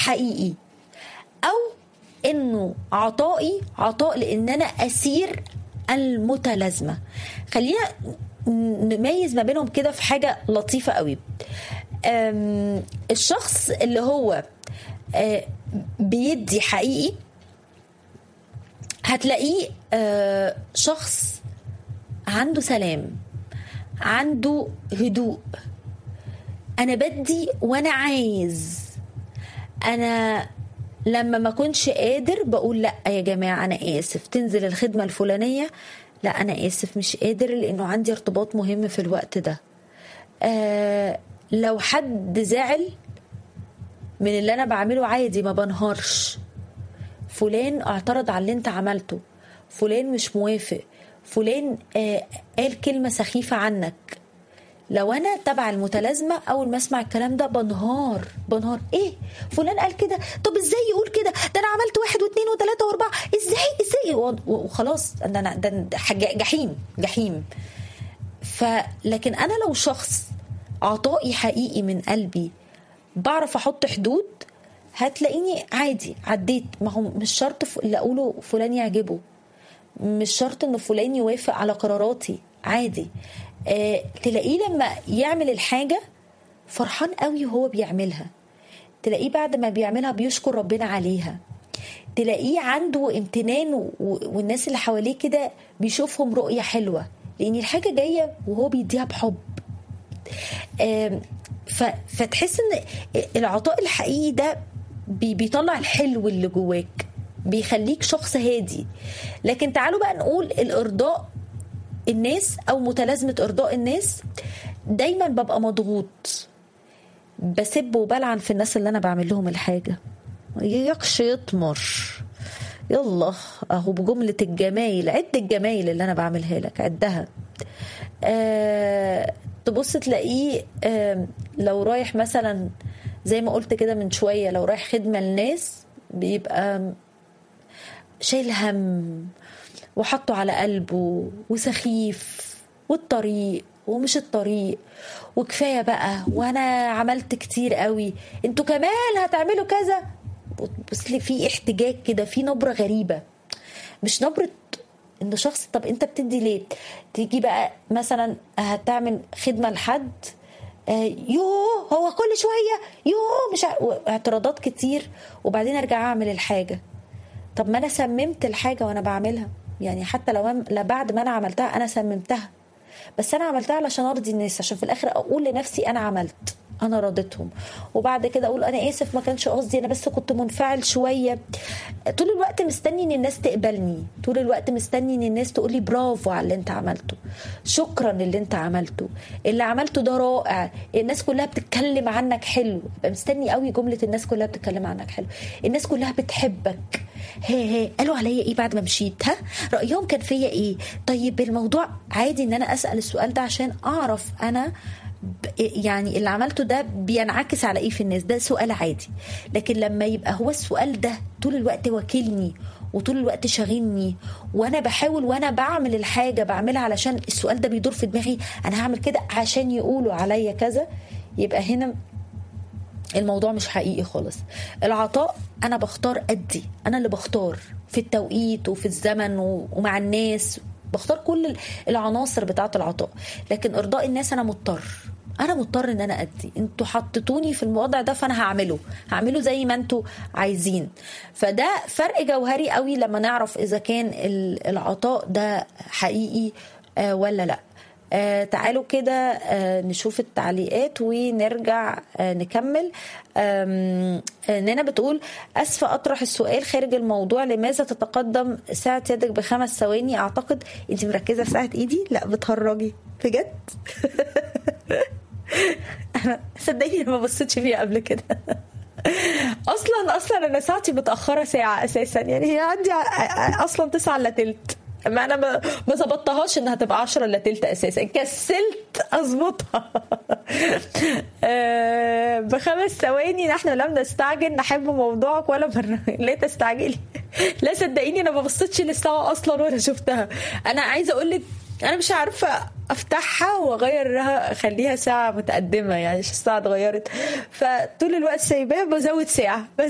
حقيقي او انه عطائي عطاء لان انا اسير المتلازمه خلينا نميز ما بينهم كده في حاجه لطيفه قوي أم، الشخص اللي هو آه، بيدي حقيقي هتلاقيه آه، شخص عنده سلام عنده هدوء انا بدي وانا عايز انا لما ما كنش قادر بقول لا يا جماعه انا اسف تنزل الخدمه الفلانيه لا انا اسف مش قادر لانه عندي ارتباط مهم في الوقت ده آه لو حد زعل من اللي انا بعمله عادي ما بنهارش فلان اعترض على اللي انت عملته فلان مش موافق فلان آه قال كلمة سخيفة عنك لو انا تبع المتلازمه اول ما اسمع الكلام ده بنهار بنهار ايه فلان قال كده طب ازاي يقول كده ده انا عملت واحد واثنين وثلاثه واربعه ازاي ازاي وخلاص ده انا ده جحيم جحيم فلكن انا لو شخص عطائي حقيقي من قلبي بعرف احط حدود هتلاقيني عادي عديت ما هو مش شرط اللي اقوله فلان يعجبه مش شرط ان فلان يوافق على قراراتي عادي آه تلاقيه لما يعمل الحاجه فرحان قوي وهو بيعملها تلاقيه بعد ما بيعملها بيشكر ربنا عليها تلاقيه عنده امتنان والناس اللي حواليه كده بيشوفهم رؤيه حلوه لان الحاجه جايه وهو بيديها بحب آه فتحس ان العطاء الحقيقي ده بيطلع الحلو اللي جواك بيخليك شخص هادي لكن تعالوا بقى نقول الارضاء الناس او متلازمه ارضاء الناس دايما ببقى مضغوط بسب وبلعن في الناس اللي انا بعمل لهم الحاجه يكش يطمر يلا اهو بجمله الجمايل عد الجمايل اللي انا بعملها لك عدها آه تبص تلاقيه آه لو رايح مثلا زي ما قلت كده من شويه لو رايح خدمه للناس بيبقى شايل هم وحطه على قلبه وسخيف والطريق ومش الطريق وكفايه بقى وانا عملت كتير قوي انتوا كمان هتعملوا كذا بس لي في احتجاج كده في نبره غريبه مش نبره ان شخص طب انت بتدي ليه تيجي بقى مثلا هتعمل خدمه لحد يوه هو كل شويه يوه مش اعتراضات كتير وبعدين ارجع اعمل الحاجه طب ما انا سممت الحاجه وانا بعملها يعني حتى لو لا بعد ما انا عملتها انا سممتها بس انا عملتها علشان ارضي الناس عشان في الاخر اقول لنفسي انا عملت انا رضيتهم وبعد كده اقول انا اسف ما كانش قصدي انا بس كنت منفعل شويه طول الوقت مستني ان الناس تقبلني طول الوقت مستني ان الناس تقول لي برافو على اللي انت عملته شكرا اللي انت عملته اللي عملته ده رائع الناس كلها بتتكلم عنك حلو مستني قوي جمله الناس كلها بتتكلم عنك حلو الناس كلها بتحبك هي هي قالوا عليا ايه بعد ما مشيت ها رايهم كان فيا ايه طيب الموضوع عادي ان انا اسال السؤال ده عشان اعرف انا يعني اللي عملته ده بينعكس على ايه في الناس ده سؤال عادي لكن لما يبقى هو السؤال ده طول الوقت واكلني وطول الوقت شاغلني وانا بحاول وانا بعمل الحاجه بعملها علشان السؤال ده بيدور في دماغي انا هعمل كده عشان يقولوا عليا كذا يبقى هنا الموضوع مش حقيقي خالص العطاء انا بختار ادي انا اللي بختار في التوقيت وفي الزمن ومع الناس بختار كل العناصر بتاعه العطاء لكن ارضاء الناس انا مضطر انا مضطر ان انا ادي انتوا حطيتوني في الوضع ده فانا هعمله هعمله زي ما انتوا عايزين فده فرق جوهري قوي لما نعرف اذا كان العطاء ده حقيقي ولا لا آه تعالوا كده آه نشوف التعليقات ونرجع آه نكمل نانا بتقول أسفة أطرح السؤال خارج الموضوع لماذا تتقدم ساعة يدك بخمس ثواني أعتقد أنت مركزة في ساعة إيدي لا بتهرجي بجد أنا صدقني ما بصيتش فيها قبل كده اصلا اصلا انا ساعتي متاخره ساعه اساسا يعني هي عندي اصلا تسعة الا تلت ما انا ما ظبطتهاش انها تبقى 10 الا تلت اساسا كسلت اظبطها أه بخمس ثواني نحن لم نستعجل نحب موضوعك ولا برنامج لا تستعجلي لا صدقيني انا ما بصيتش للساعه اصلا ولا شفتها انا عايزه اقول لك انا مش عارفه افتحها واغيرها اخليها ساعه متقدمه يعني الساعه اتغيرت فطول الوقت سايباها بزود ساعه بس